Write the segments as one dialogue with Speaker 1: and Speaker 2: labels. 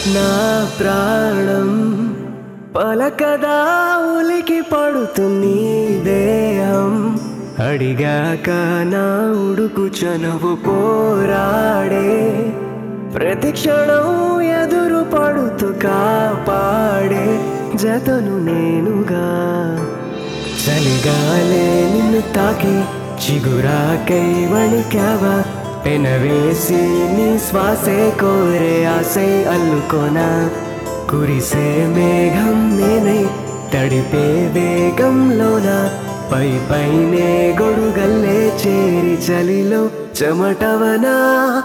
Speaker 1: నా ప్రాణం పలకదా ఉలికి పడుతుంది దేహం అడిగాక నా ఉడుకు చనువు పోరాడే ప్రతి క్షణం ఎదురు పడుతూ కాపాడే జతను నేనుగా చలిగాలే నిన్ను తాకి చిగురాకై వణికావా పెనవేసి నీ శ్వాసే కోరే ఆసై అల్లుకోనా కురిసే మేఘం నేనై తడిపే వేగంలోన పై పైనే గొడుగల్లే చేరి చలిలో చెమటవనా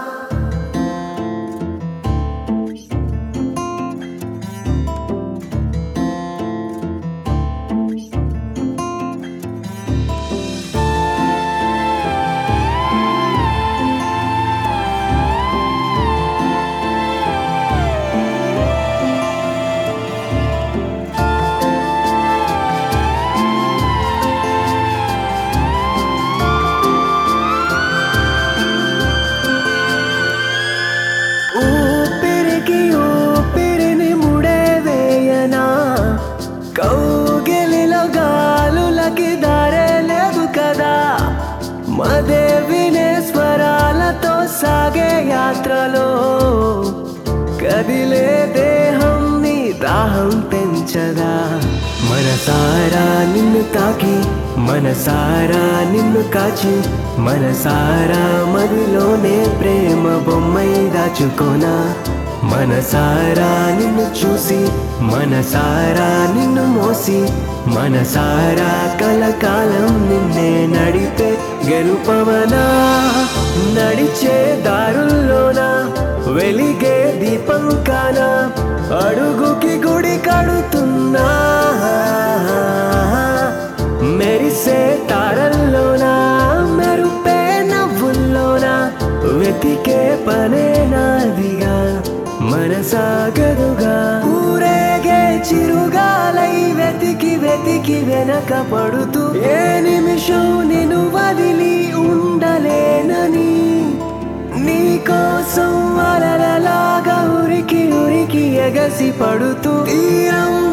Speaker 1: ఊపిరికి ఊపిరిని ముడే వేయనా కౌగిలిలో గాలులకి దారే లేదు కదా మదే వినే స్వరాలతో సాగే యాత్రలో కదిలే దేహం నీ దాహం పెంచదా మనసారా నిన్ను తాకి మనసారా నిన్ను కాచి మనసారా మదిలోనే ప్రేమ బొమ్మై దాచుకోనా మనసారా నిన్ను చూసి మనసారా నిన్ను మోసి మనసారా కలకాలం నిన్నే నడిపే గెలుపవనా నడిచే దారుల్లోనా వెలిగే దీపం కానా అడుగుకి గుడి కడుతున్నా మెరిసే తారల్లోనా మెరుపే నవ్వుల్లోనా వెతికే పనే నాదిగా మనసాగదుగా ఊరేగే చిరుగాలై వెతికి వెతికి వెనక పడుతూ ఏ నిమిషం నేను వదిలి ఉండలేనని నీకోసం అలలలాగా ఉరికి ఉరికి ఎగసి పడుతూ తీరం